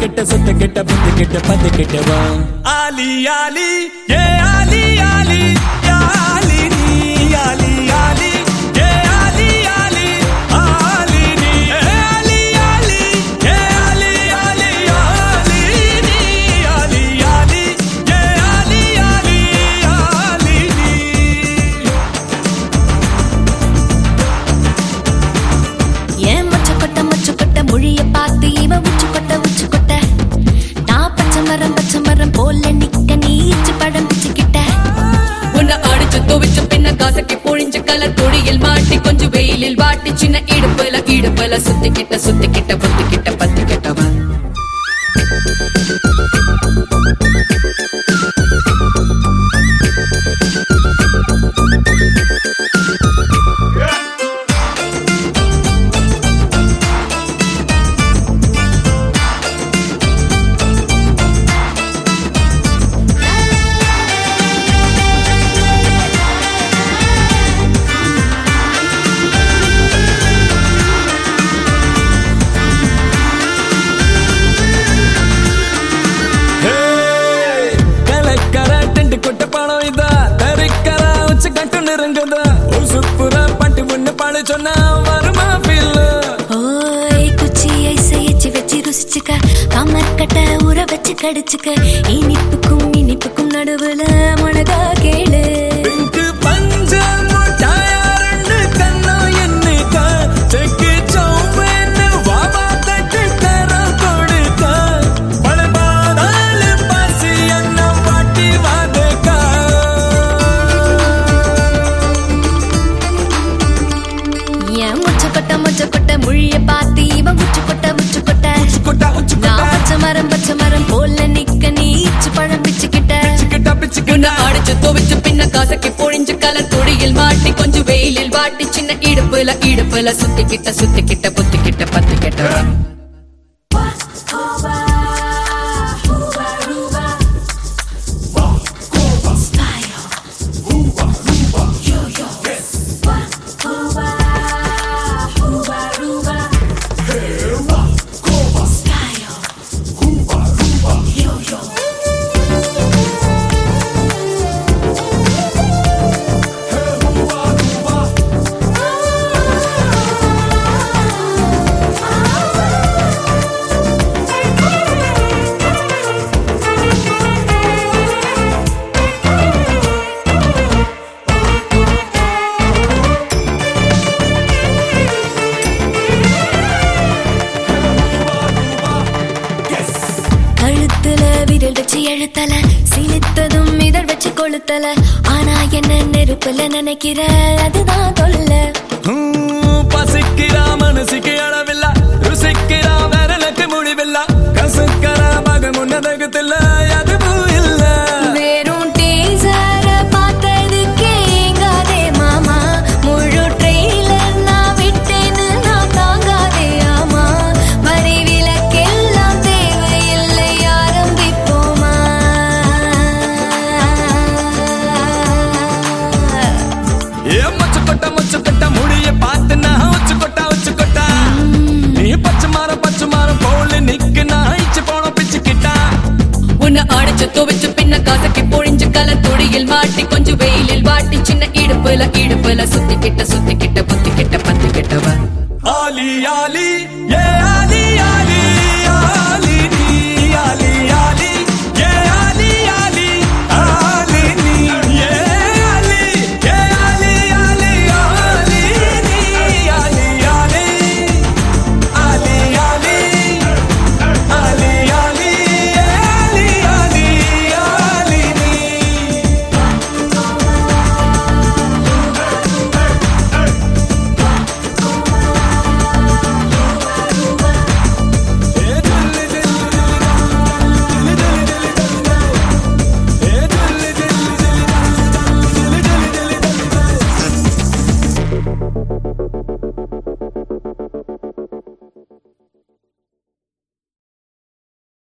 கிட்ட சுத்த கிட்ட புத்து கிட்ட பத்து கிட்டவா ஆலி ஆலி ஏ ஆலி ஆலி யா ஆலி நீ ஆலி ஆலி ஏ ஆலி ஆலி ஆலி நீ ஏ ஆலி ஆலி ஏ ஆலி ஆலி ஆலி நீ ஆலி ஆலி ஏ ஆலி ஆலி ஆலி நீ ஏன் மொச்ச கொட்ட மொச்ச கொட்ட மொழிய பார்த்து இவ உச்சு கொட்ட உச்சு கொட்ட நான் பச்சை மரம் பச்சை மரம் போல நிக்க நீ இச்சு பழம் பிச்சுக்கிட்ட உன்னை அடிச்சு துவைச்சு பின்ன காசக்கி பொழிஞ்சு கலர் கொடியில் மாட்டி கொஞ்சம் வெயிலில் வாட்டி சின்ன இடுப்புல இடுப்புல சுத்திக்கிட்ட சுத்திக்கிட்ட புத்திக்கிட்ட பத்திக்கிட்டவன் ஹேய், கலக்கர டென்ட் கொட்ட பணம் இதா தரிக்கர உச்ச கட்டு நெருங்குதா உசுப்புற பட்டி முன்னு பாடு சொன்னா வருமா feel? ஓய் குச்சி ஐசை எச்சி வச்சு ருசிச்சுக்க கமர் கட்ட ஊற வச்சு கடிச்சுக்க இனிப்புக்கும் இனிப்புக்கும் நடுவுல மிளகா கேளு பிங்க் பஞ்ச முட்டாயா ரெண்டு கண்ணம் எண்ணிக்க. செக்கு சௌமேன்னு வாவா தட்டு தரம் கொடுக்க. பழபாதாளு பசி என்ன வாட்டி வாதக்க. ஏன் முச்ச கொட்ட முச்ச கொட்ட மொழிய பார்த்து இவ உச்சு கொட்ட உச்சு கொட்ட கொட்டா, உச்சு நான் கொட்டா, பச்சை மரம் பச்சை மரம் போல நிக்க நீ இச்சு பழம் பிச்சுக்கிட்ட பிச்சுக்கிட்டா, பிச்சுக்கிட்டா. உன்னை அடிச்சு துவைச்சு பின்ன காசக்கி பொழிஞ்சு கலர் கொடியில் மாட்டி கொஞ்சம் வெயிலில் வாட்டி சின்ன இடுப்புல இடுப்புல சுத்திக்கிட்ட சுத்திக்கிட்ட புத்திக்கிட்ட பத்திக்கிட்டவன் கழுத்துல விரல் வச்சு எழுத்தல சிலித்ததும் இதழ் வச்சு கொளுத்தல ஆனா என்ன நெருப்புல நினைக்கிற அதுதான் தொல்ல ஹம், பசிக்கிறா மனசுக்கு அளவில்ல ருசிக்கிறா விரலுக்கு முடிவில்ல கசுக்கிற மகம் உன்னதகத்தில் அதுவும் இல்ல வெறும் டீசர பார்த்ததுக்கே ஏங்காதே மாமா முழு ட்ரெயிலர் நான் விட்டேன்னு நான் தாங்காதே ஆமா வரி விலக்கெல்லாம் தேவையில்லை ஆரம்பிப்போமா ஏ மச்சு கொட்ட மச்சு கொட்ட முடிய பார்த்து நான் வச்சு கொட்டா வச்சு கொட்டா நீ பச்சை மாறம் பச்சை மாறம் போல நிக்கு நான் இச்சு போன பிச்சுக்கிட்டா உன்னை அடிச்சு துவைச்சு பின்ன காசக்கி பொழிஞ்சு கலர் கொடியில் மாட்டி கொஞ்சம் வெயிலில் வாட்டி சின்ன இடுப்புல இடுப்புல சுத்திக்கிட்ட சுத்திக்கிட்ட புத்திக்கிட்ட பத்திக்கிட்டவன் ஆலி ஆலி ஏ